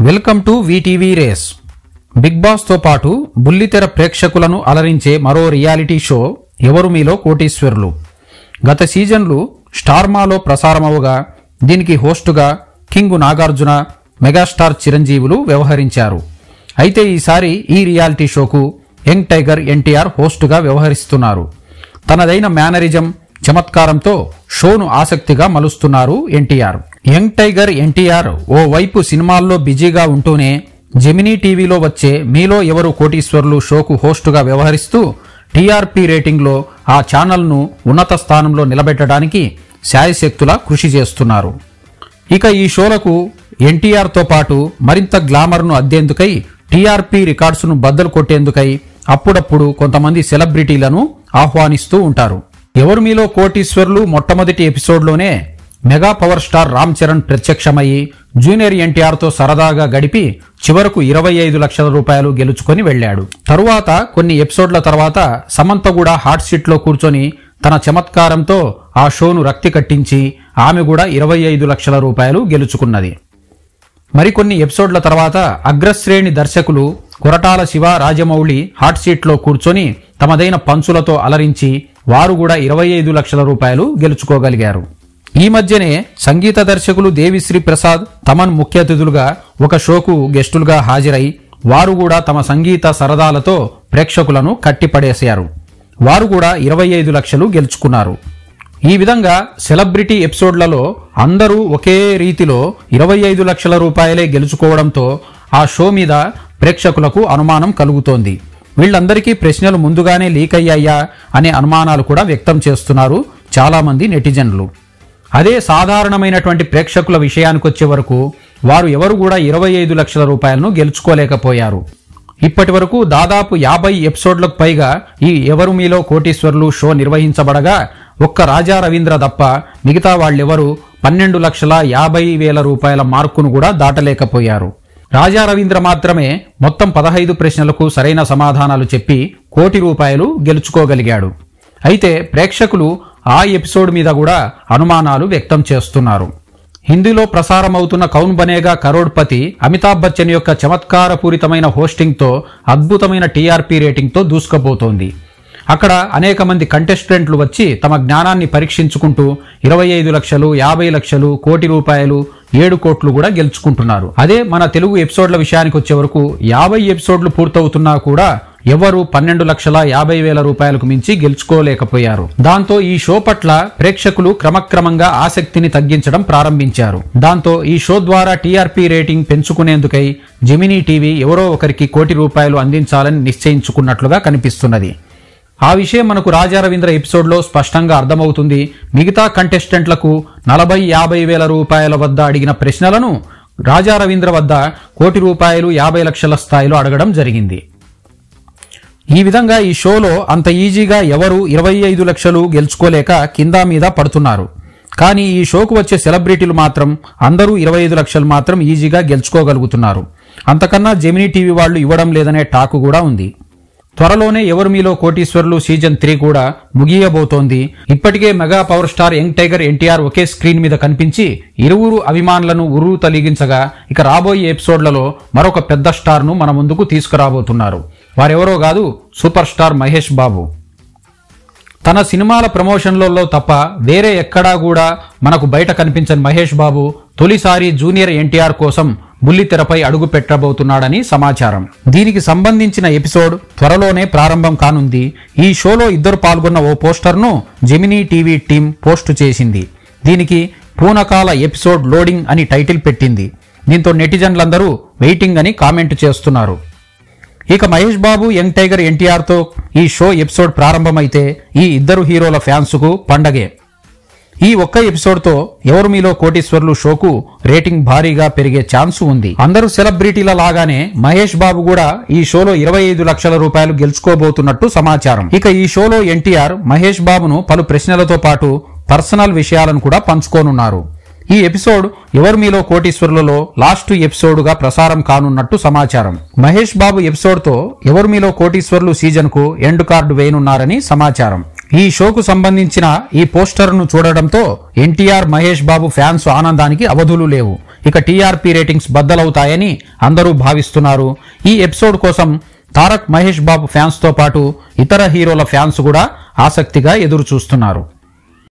welcome to VTV race big boss తో పాటు బుల్లితెర ప్రేక్షకులను అలరించే మరో రియాలిటీ షో ఎవరు మీలో కోటీశ్వరులు గత సీజన్లు స్టార్మాలో ప్రసారమవగా దీనికి హోస్టుగా కింగు నాగార్జున మెగాస్టార్ చిరంజీవులు వ్యవహరించారు అయితే ఈసారి ఈ రియాలిటీ షోకు యంగ్ టైగర్ ఎన్టీఆర్ హోస్టుగా వ్యవహరిస్తున్నారు తనదైన మేనరిజం చమత్కారంతో షోను ఆసక్తిగా మలుస్తున్నారు ఎన్టీఆర్ యంగ్ టైగర్ ఎన్టీఆర్ ఓ వైపు సినిమాల్లో బిజీగా ఉంటూనే జెమినీ టీవీలో వచ్చే మీలో ఎవరు కోటీశ్వరులు షోకు హోస్టుగా వ్యవహరిస్తూ టీఆర్పీ రేటింగ్లో ఆ ఛానల్ను ఉన్నత స్థానంలో నిలబెట్టడానికి శాయశక్తులా కృషి చేస్తున్నారు ఇక ఈ షోలకు ఎన్టీఆర్తో పాటు మరింత గ్లామర్ను అద్దేందుకై టీఆర్పీ రికార్డ్స్ను బద్దలు కొట్టేందుకై అప్పుడప్పుడు కొంతమంది సెలబ్రిటీలను ఆహ్వానిస్తూ ఉంటారు ఎవరు మీలో కోటీశ్వర్లు మొట్టమొదటి ఎపిసోడ్లోనే mega power star Ram Charan ప్రత్యక్షమయ్యి జూనియర్ ఎన్టీఆర్తో సరదాగా గడిపి చివరకు ఇరవై ఐదు లక్షల రూపాయలు గెలుచుకొని వెళ్ళాడు తరువాత కొన్ని ఎపిసోడ్ల తర్వాత సమంత కూడా హాట్ సీట్లో కూర్చొని తన చమత్కారంతో ఆ షోను రక్తి కట్టించి ఆమె కూడా ఇరవై ఐదు లక్షల రూపాయలు గెలుచుకున్నది మరికొన్ని ఎపిసోడ్ల తర్వాత అగ్రశ్రేణి దర్శకులు కొరటాల శివ రాజమౌళి హాట్ సీట్లో కూర్చొని తమదైన పంచులతో అలరించి వారు కూడా ఇరవై ఐదు లక్షల రూపాయలు గెలుచుకోగలిగారు ఈ మధ్యనే సంగీత దర్శకులు దేవిశ్రీ ప్రసాద్ తమన్ ముఖ్య అతిథులుగా ఒక షోకు గెస్టులుగా హాజరై వారు కూడా తమ సంగీత సరదాలతో ప్రేక్షకులను కట్టిపడేశారు వారు కూడా ఇరవై ఐదు లక్షలు గెలుచుకున్నారు ఈ విధంగా సెలబ్రిటీ ఎపిసోడ్లలో అందరూ ఒకే రీతిలో ఇరవై ఐదు లక్షల రూపాయలే గెలుచుకోవడంతో ఆ షో మీద ప్రేక్షకులకు అనుమానం కలుగుతోంది వీళ్ళందరికీ ప్రశ్నలు ముందుగానే లీక్ అయ్యాయా అనే అనుమానాలు కూడా వ్యక్తం చేస్తున్నారు చాలామంది నెటిజన్లు అదే సాధారణమైనటువంటి ప్రేక్షకుల విషయానికొచ్చే వరకు వారు ఎవరు కూడా ఇరవై ఐదు లక్షల రూపాయలను గెలుచుకోలేకపోయారు ఇప్పటి వరకు దాదాపు యాభై ఎపిసోడ్లకు పైగా ఈ ఎవరు మీలో కోటీశ్వర్లు షో నిర్వహించబడగా ఒక్క రాజా రవీంద్ర తప్ప మిగతా వాళ్ళెవరూ పన్నెండు లక్షల యాభై వేల రూపాయల మార్కును కూడా దాటలేకపోయారు రాజా రవీంద్ర మాత్రమే మొత్తం పదహైదు ప్రశ్నలకు సరైన సమాధానాలు చెప్పి కోటి రూపాయలు గెలుచుకోగలిగాడు అయితే ప్రేక్షకులు ఆ ఎపిసోడ్ మీద కూడా అనుమానాలు వ్యక్తం చేస్తున్నారు హిందీలో ప్రసారమవుతున్న కౌన్ బనేగా కరోడ్పతి అమితాబ్ బచ్చన్ యొక్క చమత్కారపూరితమైన హోస్టింగ్తో అద్భుతమైన టీఆర్పీ రేటింగ్తో దూసుకుపోతోంది అక్కడ అనేక మంది కంటెస్టెంట్లు వచ్చి తమ జ్ఞానాన్ని పరీక్షించుకుంటూ ఇరవై ఐదు లక్షలు యాభై లక్షలు కోటి రూపాయలు ఏడు కోట్లు కూడా గెలుచుకుంటున్నారు అదే మన తెలుగు ఎపిసోడ్ల విషయానికి వచ్చే వరకు యాభై ఎపిసోడ్లు పూర్తవుతున్నా కూడా ఎవరు పన్నెండు లక్షల యాభై వేల రూపాయలకు మించి గెలుచుకోలేకపోయారు దాంతో ఈ షో పట్ల ప్రేక్షకులు క్రమక్రమంగా ఆసక్తిని తగ్గించడం ప్రారంభించారు దాంతో ఈ షో ద్వారా టీఆర్పీ రేటింగ్ పెంచుకునేందుకై జెమినీ టీవీ ఎవరో ఒకరికి కోటి రూపాయలు అందించాలని నిశ్చయించుకున్నట్లుగా కనిపిస్తున్నది ఆ విషయం మనకు రాజా రవీంద్ర ఎపిసోడ్లో స్పష్టంగా అర్థమవుతుంది మిగతా కంటెస్టెంట్లకు నలభై యాభై వేల రూపాయల వద్ద అడిగిన ప్రశ్నలను రాజా రవీంద్ర వద్ద కోటి రూపాయలు యాభై లక్షల స్థాయిలో అడగడం జరిగింది ఈ విధంగా ఈ షోలో అంత ఈజీగా ఎవరు ఇరవై ఐదు లక్షలు గెలుచుకోలేక కింద మీద పడుతున్నారు కానీ ఈ షోకు వచ్చే సెలబ్రిటీలు మాత్రం అందరూ ఇరవై ఐదు లక్షలు మాత్రం ఈజీగా గెలుచుకోగలుగుతున్నారు అంతకన్నా జెమినీ టీవీ వాళ్ళు ఇవ్వడం లేదనే టాకు కూడా ఉంది త్వరలోనే ఎవరు మీలో కోటీశ్వర్లు సీజన్ త్రీ కూడా ముగియబోతోంది ఇప్పటికే mega power star young tiger NTR ఒకే స్క్రీన్ మీద కనిపించి ఇరువురు అభిమానులను ఉరువు తొలగించగా ఇక రాబోయే ఎపిసోడ్లలో మరొక పెద్ద స్టార్ ను మన ముందుకు తీసుకురాబోతున్నారు వారెవరో కాదు సూపర్ స్టార్ మహేష్ బాబు తన సినిమాల ప్రమోషన్లలో తప్ప వేరే ఎక్కడా కూడా మనకు బయట కనిపించని మహేష్ బాబు తొలిసారి జూనియర్ ఎన్టీఆర్ కోసం బుల్లితెరపై అడుగు పెట్టబోతున్నాడని సమాచారం దీనికి సంబంధించిన ఎపిసోడ్ త్వరలోనే ప్రారంభం కానుంది ఈ షోలో ఇద్దరు పాల్గొన్న ఓ పోస్టర్ను జెమినీ టీవీ టీం పోస్టు చేసింది దీనికి పూనకాల ఎపిసోడ్ లోడింగ్ అని టైటిల్ పెట్టింది దీంతో నెటిజన్లందరూ వెయిటింగ్ అని కామెంట్ చేస్తున్నారు ఇక మహేష్ బాబు యంగ్ టైగర్ ఎన్టీఆర్ తో ఈ షో ఎపిసోడ్ ప్రారంభమైతే ఈ ఇద్దరు హీరోల ఫ్యాన్స్ కు పండగే ఈ ఒక్క ఎపిసోడ్ తో ఎవరు మీలో కోటీశ్వర్లు షోకు రేటింగ్ భారీగా పెరిగే ఛాన్స్ ఉంది అందరూ సెలబ్రిటీల లాగానే మహేష్ బాబు కూడా ఈ షోలో ఇరవై ఐదు లక్షల రూపాయలు గెలుచుకోబోతున్నట్టు సమాచారం ఇక ఈ షోలో ఎన్టీఆర్ మహేష్ బాబును పలు ప్రశ్నలతో పాటు పర్సనల్ విషయాలను కూడా పంచుకోనున్నారు ఈ ఎపిసోడ్ ఎవరు మీలో కోటీశ్వరులలో లాస్ట్ ఎపిసోడ్ గా ప్రసారం కానున్నట్టు సమాచారం మహేష్ బాబు ఎపిసోడ్ తో ఎవరు మీలో కోటీశ్వరులు సీజన్ కు ఎండ్ కార్డు వేయనున్నారని సమాచారం ఈ షోకు సంబంధించిన ఈ పోస్టర్ను చూడడంతో ఎన్టీఆర్ మహేష్ బాబు ఫ్యాన్స్ ఆనందానికి అవధులు లేవు ఇక టీఆర్పీ రేటింగ్స్ బద్దలవుతాయని అందరూ భావిస్తున్నారు ఈ ఎపిసోడ్ కోసం తారక్ మహేష్ బాబు ఫ్యాన్స్ తో పాటు ఇతర హీరోల ఫ్యాన్స్ కూడా ఆసక్తిగా ఎదురు చూస్తున్నారు